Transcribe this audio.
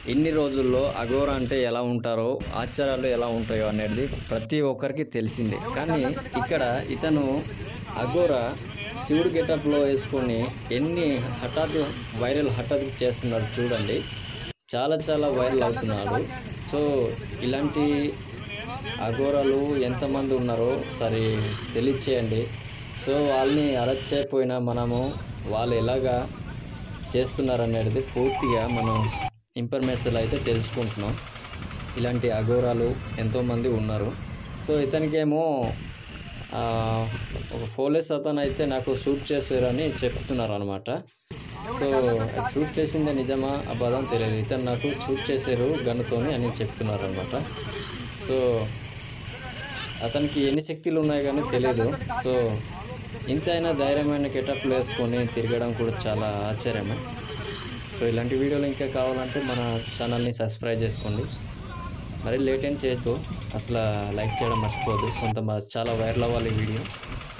ఇన్ని రోజుల్లో అఘోర అంటే ఎలా ఉంటారో ఆచారాలు ఎలా ఉంటాయో అనేది ప్రతి ఒక్కరికి తెలిసిందే కానీ ఇక్కడ ఇతను అఘోర శివుడు గెటప్లో వేసుకొని ఎన్ని హఠాత్ వైరల్ హఠాత్ చేస్తున్నాడు చూడండి చాలా చాలా వైరల్ అవుతున్నాడు సో ఇలాంటి అఘోరాలు ఎంతమంది ఉన్నారో సరే తెలియచేయండి సో వాళ్ళని అరెస్ట్ చేయకపోయినా మనము వాళ్ళు ఎలాగా చేస్తున్నారనేది పూర్తిగా మనం ఇన్ఫర్మేషన్ అయితే తెలుసుకుంటున్నాం ఇలాంటి అఘోరాలు ఎంతోమంది ఉన్నారు సో ఇతనికేమో ఆ, ఒక పోలీస్ అతను అయితే నాకు షూట్ చేశారని చెప్తున్నారు అనమాట సో షూట్ చేసిందే నిజమా అబద్ధం తెలియదు ఇతను నాకు షూట్ చేశారు గన్నుతోని అని చెప్తున్నారు అనమాట సో అతనికి ఎన్ని శక్తులు ఉన్నాయి కానీ తెలియదు సో ఇంతైనా ధైర్యమైన గెటప్లు వేసుకొని తిరగడం కూడా చాలా ఆశ్చర్యమే సో ఇలాంటి వీడియోలు ఇంకా కావాలంటే మన ఛానల్ని సబ్స్క్రైబ్ చేసుకోండి మరి లేట్ ఏం చేయొద్దు అసలు లైక్ చేయడం మర్చిపోదు కొంత చాలా వైరల్ అవ్వాలి ఈ వీడియో